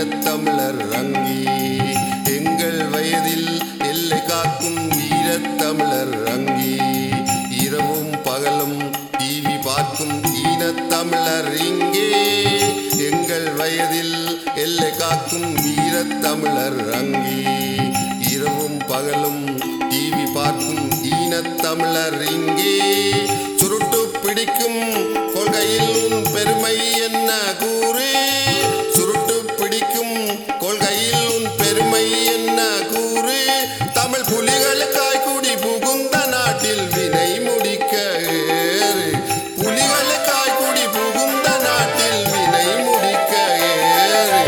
வீரத்தமிழர் அங்கி எங்கள் வயதில் எல்லை காக்கும் வீரத்தமிழர் அங்கி இரவும் பகலும் டிவி பார்க்கும் ஈனத்தமிழர் இங்கே எங்கள் வயதில் எல்லை காக்கும் வீரத்தமிழர் அங்கி இரவும் பகலும் டிவி பார்க்கும் ஈனத்தமிழர் இங்கே சுருட்டு பிடிக்கும் கொள்கையில் உன் பெருமை என்ன கூறு சுருட்டு பிடிக்கும் கொள்கையில் உன் பெருமை என்ன கூறு தமிழ் புலிகளுக்காய் குடி புகுந்த நாட்டில் வினை முடிக்க ஏறு புலிகளுக்காய் குடி புகுந்த நாட்டில் வினை முடிக்க ஏறு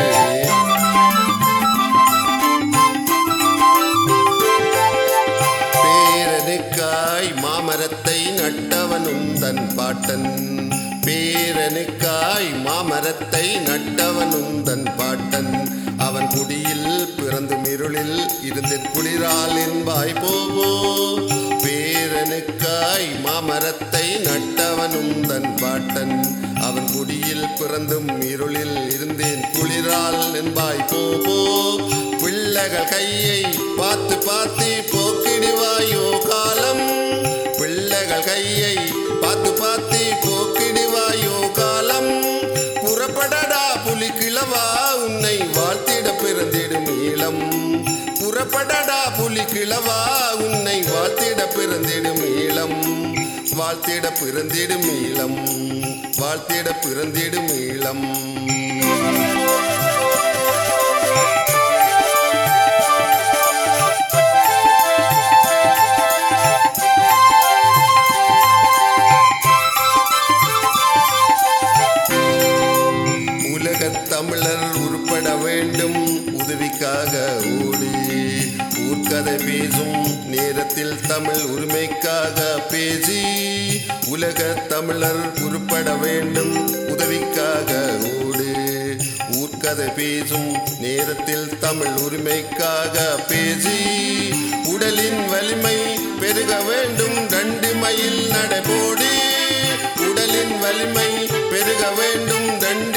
பேரனுக்காய் மாமரத்தை நட்டவனும் தன் பாட்டன் பேரனுக்காய் மாமரத்தை நட்டவனும் தன் பாட்டன் அவன் குடியில் பிறந்தும் இருளில் இருந்து குளிரால் என்பாய் போவோ பேரனுக்காய் மாமரத்தை நட்டவனும் தன் பாட்டன் அவன் குடியில் பிறந்தும் இருளில் இருந்தேன் குளிரால் என்பாய் போவோ பிள்ளைகள் கையை பார்த்து பார்த்து போக்கிடுவாயோ காலம் பிள்ளைகள் கையை பார்த்து பார்த்து போக்கிடுவாயோ காலம் புறப்படடா புலி கிழவா உன்னை வாழ்த்திட பிறந்திடும் ஈழம் புறப்படடா புலி கிழவா உன்னை வாழ்த்திட பிறந்திடும் ஈழம் வாழ்த்திட பிறந்திடும் ஈழம் வாழ்த்திட பிறந்திடும் ஈழம் உலகத் தமிழர் உருப்பட வேண்டும் உதவிக்காக ஓடி ஊர்க்கதை பேசும் நேரத்தில் தமிழ் உரிமைக்காக பேசி உலக தமிழர் உருப்பட வேண்டும் உதவிக்காக ஓடு ஊர்க்கதை பேசும் நேரத்தில் தமிழ் உரிமைக்காக பேசி உடலின் வலிமை பெருக வேண்டும் ரெண்டு மைல் நடைபோடி உடலின் வலிமை பெருக வேண்டும் ரெண்டு